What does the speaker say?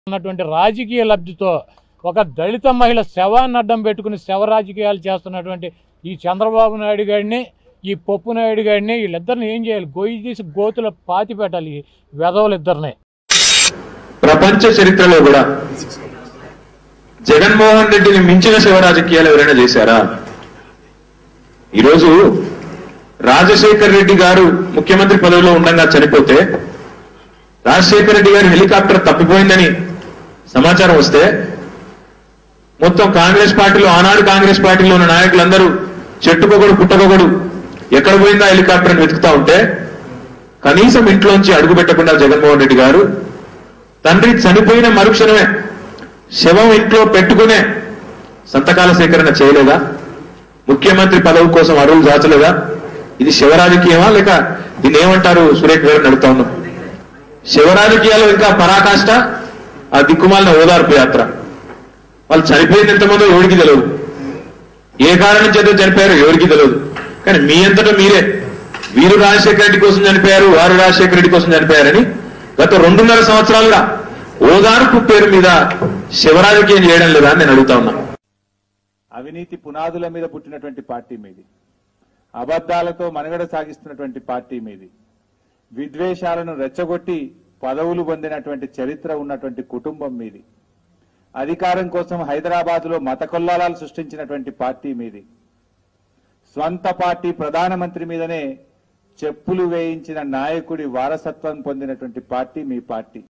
ఉన్నటువంటి రాజకీయ లబ్ధితో ఒక దళిత మహిళ శవాన్ని అడ్డం పెట్టుకుని శవ రాజకీయాలు చేస్తున్నటువంటి ఈ చంద్రబాబు నాయుడు గారిని ఈ పప్పు నాయుడు గారిని వీళ్ళిద్దరిని ఏం చేయాలి గొయ్యి తీసి గోతుల పాతి పెట్టాలి ఈ వెధవలిద్దరిని ప్రపంచ చరిత్రలో కూడా జగన్మోహన్ రెడ్డిని మించిన శివ రాజకీయాలు ఎవరైనా చేశారా ఈరోజు రాజశేఖర్ రెడ్డి గారు ముఖ్యమంత్రి పదవిలో ఉండగా చనిపోతే రాజశేఖర్ రెడ్డి గారి హెలికాప్టర్ తప్పిపోయిందని సమాచారం వస్తే మొత్తం కాంగ్రెస్ పార్టీలో ఆనాడు కాంగ్రెస్ పార్టీలో ఉన్న నాయకులందరూ చెట్టుకొకడు పుట్టకొకడు ఎక్కడ పోయిందా హెలికాప్టర్ అని వెతుకుతా ఉంటే కనీసం ఇంట్లోంచి అడుగు పెట్టకుండా జగన్మోహన్ రెడ్డి గారు తండ్రి చనిపోయిన మరుక్షణమే శవం ఇంట్లో పెట్టుకునే సంతకాల సేకరణ చేయలేదా ముఖ్యమంత్రి పదవి కోసం అరువులు దాచలేదా ఇది శివరాజకీయమా లేక దీన్ని ఏమంటారు సురేఖ్ గారు నడుతా ఉన్నాం శివరాజకీయాలు ఇంకా పరాకాష్ట ఆ దిక్కుమాలిన ఓదార్పు యాత్ర వాళ్ళు చనిపోయింది ఎంతమందో ఎవరికి తెలియదు ఏ కారణం చేత చనిపోయారో ఎవరికి తెలియదు కానీ మీ అంతటా మీరే వీరు రాజశేఖర రెడ్డి కోసం చనిపోయారు వారు రాజశేఖర రెడ్డి కోసం చనిపోయారని గత రెండున్నర సంవత్సరాలుగా ఓదార్పు పేరు మీద శివరాజకీయం చేయడం లేదా అని నేను అడుగుతా ఉన్నా అవినీతి పునాదుల మీద పుట్టినటువంటి పార్టీ మీది అబద్ధాలతో మనుగడ సాగిస్తున్నటువంటి పార్టీ మీది విద్వేషాలను రెచ్చగొట్టి పదవులు పొందినటువంటి చరిత్ర ఉన్నటువంటి కుటుంబం మీది అధికారం కోసం హైదరాబాద్ లో మత కొల్లాలాలు సృష్టించినటువంటి పార్టీ మీది స్వంత పార్టీ ప్రధానమంత్రి మీదనే చెప్పులు వేయించిన నాయకుడి వారసత్వం పొందినటువంటి పార్టీ మీ పార్టీ